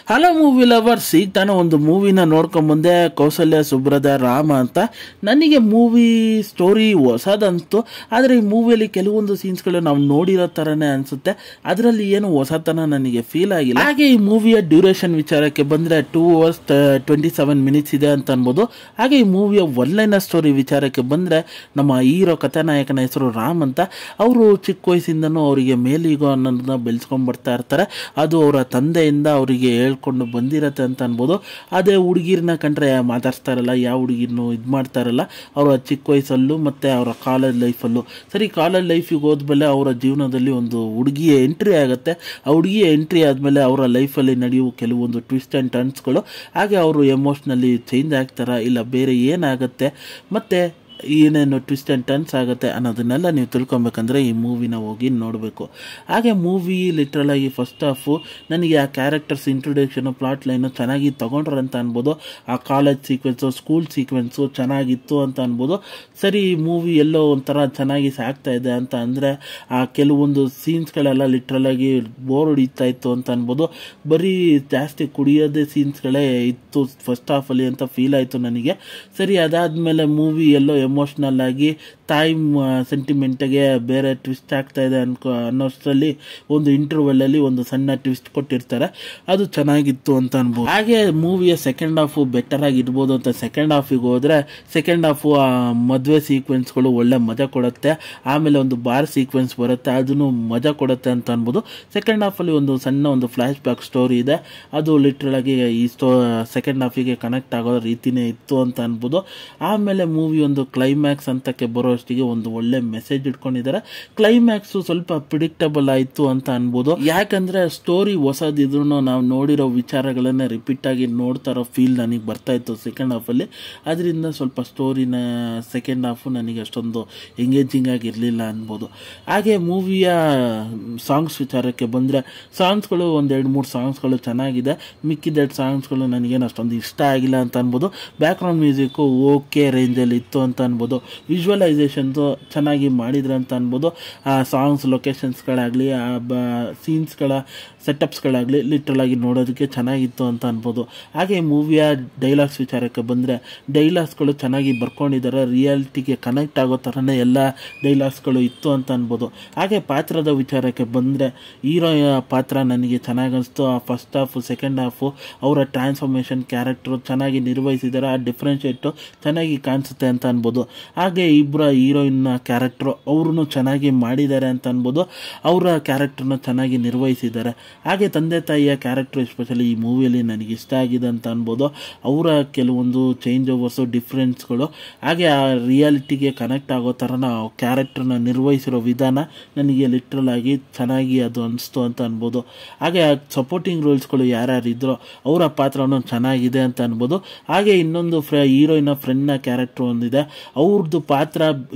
hello movie lovers ಈಗ ತಾನೇ ಒಂದು ಮೂವಿನ ನೋಡ್ಕೊಂಬಂದೆ ಕೌಸಲ್ಯ ಸುಬ್ರದ ರಾಮ ಅಂತ ನನಗೆ ಮೂವಿ ಸ್ಟೋರಿ ಹೊಸದಂತು ಆದರೆ ಈ ಮೂವಿಯಲ್ಲಿ ಕೆಲವೊಂದು ಸೀನ್ಸ್ಗಳು ನಾವು ನೋಡಿರೋ ಥರನೇ ಅನಿಸುತ್ತೆ ಅದರಲ್ಲಿ ಏನು ಹೊಸತನ ನನಗೆ ಫೀಲ್ ಆಗಿಲ್ಲ ಹಾಗೆ ಈ ಮೂವಿಯ ಡ್ಯೂರೇಷನ್ ವಿಚಾರಕ್ಕೆ ಬಂದರೆ two hours twenty seven minutes ಇದೆ ಅಂತ ಅನ್ಬೋದು ಹಾಗೆ ಈ ಮೂವಿಯ ಒನ್ಲೈನ ಸ್ಟೋರಿ ವಿಚಾರಕ್ಕೆ ಬಂದರೆ ನಮ್ಮ ಹೀರೋ ಕಥಾನಾಯಕನ ಹೆಸರು ರಾಮ್ ಅಂತ ಅವರು ಚಿಕ್ಕ ವಯಸ್ಸಿಂದನೂ ಅವರಿಗೆ ಮೇಲಿಗೋ ಅನ್ನೋದನ್ನ ಬೆಳೆಸ್ಕೊಂಡು ಬರ್ತಾ ಇರ್ತಾರೆ ಅದು ಅವರ ತಂದೆಯಿಂದ ಅವರಿಗೆ ಹೇಳ್ಕೊಂಡು ಬಂದಿರತ್ತೆ ಅಂತ ಅನ್ಬೋದು ಅದೇ ಹುಡುಗಿರನ್ನ ಕಂಡ್ರೆ ಮಾತಾಡ್ಸ್ತಾರಲ್ಲ ಯಾವ ಹುಡುಗಿರ್ನು ಇದು ಮಾಡ್ತಾರಲ್ಲ ಅವರ ಚಿಕ್ಕ ವಯಸ್ಸಲ್ಲೂ ಮತ್ತು ಅವರ ಕಾಲೇಜ್ ಲೈಫಲ್ಲೂ ಸರಿ ಕಾಲೇಜ್ ಲೈಫಿಗೆ ಹೋದ್ಮೇಲೆ ಅವರ ಜೀವನದಲ್ಲಿ ಒಂದು ಹುಡುಗಿಯ ಎಂಟ್ರಿ ಆಗುತ್ತೆ ಆ ಹುಡುಗಿಯ ಎಂಟ್ರಿ ಆದಮೇಲೆ ಅವರ ಲೈಫಲ್ಲಿ ನಡೆಯುವ ಕೆಲವೊಂದು ಟ್ವಿಸ್ಟ್ ಆ್ಯಂಡ್ ಟರ್ನ್ಸ್ಗಳು ಹಾಗೆ ಅವರು ಎಮೋಷ್ನಲಿ ಚೇಂಜ್ ಆಗ್ತಾರಾ ಇಲ್ಲ ಬೇರೆ ಏನಾಗುತ್ತೆ ಮತ್ತು ಏನೇನು ಟ್ವಿಸ್ಟ್ ಆ್ಯಂಡ್ ಟರ್ನ್ಸ್ ಆಗುತ್ತೆ ಅನ್ನೋದನ್ನೆಲ್ಲ ನೀವು ತಿಳ್ಕೊಬೇಕಂದ್ರೆ ಈ ಮೂವಿನ ಹೋಗಿ ನೋಡಬೇಕು ಹಾಗೆ ಮೂವಿ ಲಿಟ್ರಲಾಗಿ ಫಸ್ಟ್ ಹಾಫು ನನಗೆ ಆ ಕ್ಯಾರೆಕ್ಟರ್ಸ್ ಇಂಟ್ರೊಡಕ್ಷನು ಪ್ಲಾಟ್ ಲೈನು ಚೆನ್ನಾಗಿ ತೊಗೊಂಡ್ರು ಅಂತ ಅನ್ಬೋದು ಆ ಕಾಲೇಜ್ ಸೀಕ್ವೆನ್ಸು ಸ್ಕೂಲ್ ಸೀಕ್ವೆನ್ಸು ಚೆನ್ನಾಗಿತ್ತು ಅಂತ ಅನ್ಬೋದು ಸರಿ ಈ ಮೂವಿ ಎಲ್ಲೋ ಒಂಥರ ಚೆನ್ನಾಗಿ ಸಾಗ್ತಾ ಇದೆ ಅಂತ ಅಂದರೆ ಆ ಕೆಲವೊಂದು ಸೀನ್ಸ್ಗಳೆಲ್ಲ ಲಿಟ್ರಲಾಗಿ ಬೋರ್ ಹೊಡಿತಾ ಇತ್ತು ಅಂತ ಅನ್ಬೋದು ಬರೀ ಜಾಸ್ತಿ ಕುಡಿಯೋದೇ ಸೀನ್ಸ್ಗಳೇ ಇತ್ತು ಫಸ್ಟ್ ಹಾಫಲ್ಲಿ ಅಂತ ಫೀಲ್ ಆಯಿತು ನನಗೆ ಸರಿ ಅದಾದಮೇಲೆ ಮೂವಿ ಎಲ್ಲೋ ಎಮೋಷ್ನಲ್ ಆಗಿ ತಾಯಿ ಸೆಂಟಿಮೆಂಟ್ಗೆ ಬೇರೆ ಟ್ವಿಸ್ಟ್ ಆಗ್ತಾ ಇದೆ ಅನ್ಕೋ ಅನ್ನೋಷ್ಟರಲ್ಲಿ ಒಂದು ಇಂಟರ್ವೆಲ್ಲಲ್ಲಿ ಒಂದು ಸಣ್ಣ ಟ್ವಿಸ್ಟ್ ಕೊಟ್ಟಿರ್ತಾರೆ ಅದು ಚೆನ್ನಾಗಿತ್ತು ಅಂತ ಅನ್ಬೋದು ಹಾಗೆ ಮೂವಿಯ ಸೆಕೆಂಡ್ ಹಾಫು ಬೆಟರ್ ಆಗಿರ್ಬೋದು ಅಂತ ಸೆಕೆಂಡ್ ಹಾಫಿಗೆ ಹೋದರೆ ಸೆಕೆಂಡ್ ಹಾಫು ಆ ಮದುವೆ ಸೀಕ್ವೆನ್ಸ್ಗಳು ಒಳ್ಳೆ ಮಜಾ ಕೊಡುತ್ತೆ ಆಮೇಲೆ ಒಂದು ಬಾರ್ ಸೀಕ್ವೆನ್ಸ್ ಬರುತ್ತೆ ಅದನ್ನು ಮಜಾ ಕೊಡುತ್ತೆ ಅಂತ ಅನ್ಬೋದು ಸೆಕೆಂಡ್ ಹಾಫಲ್ಲಿ ಒಂದು ಸಣ್ಣ ಒಂದು ಫ್ಲ್ಯಾಶ್ ಬ್ಯಾಕ್ ಸ್ಟೋರಿ ಇದೆ ಅದು ಲಿಟ್ರಲ್ ಆಗಿ ಈ ಸ್ಟೋ ಸೆಕೆಂಡ್ ಹಾಫಿಗೆ ಕನೆಕ್ಟ್ ಆಗೋ ರೀತಿನೇ ಇತ್ತು ಅಂತ ಅನ್ಬೋದು ಆಮೇಲೆ ಮೂವಿ ಒಂದು ಕ್ಲೈಮ್ಯಾಕ್ಸ್ ಅಂತಕ್ಕೆ ಬರೋಷ್ಟಿಗೆ ಒಂದು ಒಳ್ಳೆ ಮೆಸೇಜ್ ಇಟ್ಕೊಂಡಿದ್ದಾರೆ ಕ್ಲೈಮ್ಯಾಕ್ಸು ಸ್ವಲ್ಪ ಪ್ರಿಡಿಕ್ಟಬಲ್ ಆಯಿತು ಅಂತ ಅನ್ಬೋದು ಯಾಕಂದ್ರೆ ಸ್ಟೋರಿ ಹೊಸದಿದ್ರು ನಾವು ನೋಡಿರೋ ವಿಚಾರಗಳನ್ನೇ ರಿಪೀಟ್ ಆಗಿ ನೋಡ್ತಾ ಇರೋ ಫೀಲ್ ನನಗೆ ಬರ್ತಾ ಇತ್ತು ಸೆಕೆಂಡ್ ಹಾಫಲ್ಲಿ ಅದರಿಂದ ಸ್ವಲ್ಪ ಸ್ಟೋರಿನ ಸೆಕೆಂಡ್ ಹಾಫು ನನಗೆ ಅಷ್ಟೊಂದು ಎಂಗೇಜಿಂಗ್ ಆಗಿರಲಿಲ್ಲ ಅನ್ಬೋದು ಹಾಗೆ ಮೂವಿಯ ಸಾಂಗ್ಸ್ ವಿಚಾರಕ್ಕೆ ಬಂದರೆ ಸಾಂಗ್ಸ್ಗಳು ಒಂದೆರಡು ಮೂರು ಸಾಂಗ್ಸ್ಗಳು ಚೆನ್ನಾಗಿದೆ ಮಿಕ್ಕಿದೆರಡು ಸಾಂಗ್ಸ್ಗಳು ನನಗೇನು ಅಷ್ಟೊಂದು ಇಷ್ಟ ಆಗಿಲ್ಲ ಅಂತ ಅನ್ಬೋದು ಬ್ಯಾಕ್ಗ್ರೌಂಡ್ ಮ್ಯೂಸಿಕ್ಕು ಓಕೆ ರೇಂಜಲ್ಲಿ ಇತ್ತು ಅಂತ ಅನ್ಬೋದು ವಿಜುವಲೈಸೇಷನ್ಸು ಚೆನ್ನಾಗಿ ಮಾಡಿದ್ರೆ ಅಂತ ಅನ್ಬೋದು ಆ ಸಾಂಗ್ಸ್ ಲೊಕೇಶನ್ಸ್ಗಳಾಗಲಿ ಆ ಬ ಸೀನ್ಸ್ಗಳ ಸೆಟಪ್ಸ್ಗಳಾಗಲಿ ಲಿಟ್ರಲಾಗಿ ನೋಡೋದಕ್ಕೆ ಚೆನ್ನಾಗಿತ್ತು ಅಂತ ಅನ್ಬೋದು ಹಾಗೆ ಮೂವಿಯ ಡೈಲಾಗ್ಸ್ ವಿಚಾರಕ್ಕೆ ಬಂದರೆ ಡೈಲಾಗ್ಸ್ಗಳು ಚೆನ್ನಾಗಿ ಬರ್ಕೊಂಡಿದ್ದಾರೆ ರಿಯಾಲಿಟಿಗೆ ಕನೆಕ್ಟ್ ಆಗೋ ಥರನೇ ಎಲ್ಲ ಡೈಲಾಗ್ಸ್ಗಳು ಇತ್ತು ಅಂತ ಅನ್ಬೋದು ಹಾಗೆ ಪಾತ್ರದ ವಿಚಾರಕ್ಕೆ ಬಂದರೆ ಹೀರೋ ಪಾತ್ರ ನನಗೆ ಚೆನ್ನಾಗಿ ಅನಿಸ್ತು ಆ ಫಸ್ಟ್ ಹಾಫು ಸೆಕೆಂಡ್ ಹಾಫು ಅವರ ಟ್ರಾನ್ಸ್ಫಾರ್ಮೇಷನ್ ಕ್ಯಾರೆಕ್ಟ್ರು ಚೆನ್ನಾಗಿ ನಿರ್ವಹಿಸಿದ್ದಾರೆ ಆ ಡಿಫ್ರೆನ್ಷಿಯೇಟು ಚೆನ್ನಾಗಿ ಕಾಣಿಸುತ್ತೆ ಅಂತ ಅನ್ಬೋದು ಹಾಗೆ ಇಬ್ಬರ ಹೀರೋಯಿನ್ನ ಕ್ಯಾರೆಕ್ಟ್ರು ಅವ್ರೂ ಚೆನ್ನಾಗಿ ಮಾಡಿದ್ದಾರೆ ಅಂತ ಅನ್ಬೋದು ಅವರ ಕ್ಯಾರೆಕ್ಟ್ರನ್ನ ಚೆನ್ನಾಗಿ ನಿರ್ವಹಿಸಿದ್ದಾರೆ ಹಾಗೆ ತಂದೆ ತಾಯಿಯ ಕ್ಯಾರೆಕ್ಟ್ರು ಎಸ್ಪೆಷಲಿ ಈ ಮೂವಿಯಲ್ಲಿ ನನಗೆ ಇಷ್ಟ ಆಗಿದೆ ಅಂತ ಅನ್ಬೋದು ಅವರ ಕೆಲವೊಂದು ಚೇಂಜ್ ಓವರ್ಸು ಡಿಫ್ರೆನ್ಸ್ಗಳು ಹಾಗೆ ಆ ರಿಯಾಲಿಟಿಗೆ ಕನೆಕ್ಟ್ ಆಗೋ ಥರನ ಕ್ಯಾರೆಕ್ಟ್ರನ್ನ ನಿರ್ವಹಿಸಿರೋ ವಿಧಾನ ನನಗೆ ಲಿಟ್ರಲ್ ಆಗಿ ಚೆನ್ನಾಗಿ ಅದು ಅನಿಸ್ತು ಅಂತ ಅನ್ಬೋದು ಹಾಗೆ ಸಪೋರ್ಟಿಂಗ್ ರೋಲ್ಸ್ಗಳು ಯಾರ್ಯಾರು ಇದ್ರೋ ಅವರ ಪಾತ್ರನೂ ಚೆನ್ನಾಗಿದೆ ಅಂತ ಅನ್ಬೋದು ಹಾಗೆ ಇನ್ನೊಂದು ಫ್ರೆ ಹೀರೋಯಿನ ಫ್ರೆಂಡ್ನ ಕ್ಯಾರೆಕ್ಟ್ರ್ ಒಂದಿದೆ ಅವ್ರದ್ದು ಪಾತ್ರ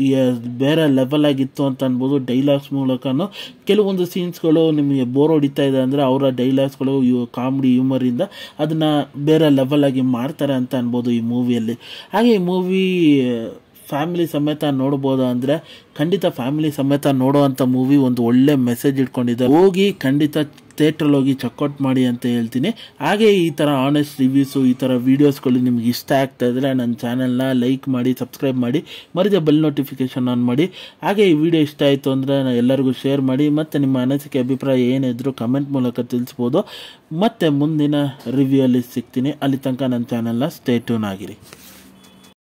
ಬೇರೆ ಲೆವೆಲ್ ಆಗಿತ್ತು ಅಂತ ಅನ್ಬೋದು ಡೈಲಾಗ್ಸ್ ಮೂಲಕನೂ ಕೆಲವೊಂದು ಸೀನ್ಸ್ಗಳು ನಿಮಗೆ ಬೋರ್ ಹೊಡಿತಾ ಇದೆ ಅಂದರೆ ಅವರ ಡೈಲಾಗ್ಸ್ಗಳು ಕಾಮಿಡಿ ಹ್ಯೂಮರಿಂದ ಅದನ್ನು ಬೇರೆ ಲೆವೆಲ್ ಆಗಿ ಮಾಡ್ತಾರೆ ಅಂತ ಅನ್ಬೋದು ಈ ಮೂವಿಯಲ್ಲಿ ಹಾಗೆ ಈ ಮೂವಿ ಫ್ಯಾಮಿಲಿ ಸಮೇತ ನೋಡ್ಬೋದು ಅಂದರೆ ಖಂಡಿತ ಫ್ಯಾಮಿಲಿ ಸಮೇತ ನೋಡೋವಂಥ ಮೂವಿ ಒಂದು ಒಳ್ಳೆ ಮೆಸೇಜ್ ಇಟ್ಕೊಂಡಿದೆ ಹೋಗಿ ಖಂಡಿತ ಥಿಯೇಟ್ರಲ್ಲಿ ಹೋಗಿ ಚೆಕ್ಔಟ್ ಮಾಡಿ ಅಂತ ಹೇಳ್ತೀನಿ ಹಾಗೆ ಈ ಥರ ಆನೆಸ್ಟ್ ರಿವ್ಯೂಸು ಈ ಥರ ವೀಡಿಯೋಸ್ಗಳು ನಿಮ್ಗೆ ಇಷ್ಟ ಆಗ್ತಾ ಇದ್ದರೆ ನನ್ನ ಚಾನಲ್ನ ಲೈಕ್ ಮಾಡಿ ಸಬ್ಸ್ಕ್ರೈಬ್ ಮಾಡಿ ಮರಿದೆ ಬೆಲ್ ನೋಟಿಫಿಕೇಷನ್ ಆನ್ ಮಾಡಿ ಹಾಗೆ ಈ ವಿಡಿಯೋ ಇಷ್ಟ ಆಯಿತು ಅಂದರೆ ಎಲ್ಲರಿಗೂ ಶೇರ್ ಮಾಡಿ ಮತ್ತು ನಿಮ್ಮ ಅನಿಸಿಕೆ ಅಭಿಪ್ರಾಯ ಏನಿದ್ರು ಕಮೆಂಟ್ ಮೂಲಕ ತಿಳಿಸ್ಬೋದು ಮತ್ತು ಮುಂದಿನ ರಿವ್ಯೂ ಅಲ್ಲಿ ಸಿಗ್ತೀನಿ ಅಲ್ಲಿ ತನಕ ನನ್ನ ಚಾನಲ್ನ ಸ್ಟೇ ಟ್ಯೂನ್ ಆಗಿರಿ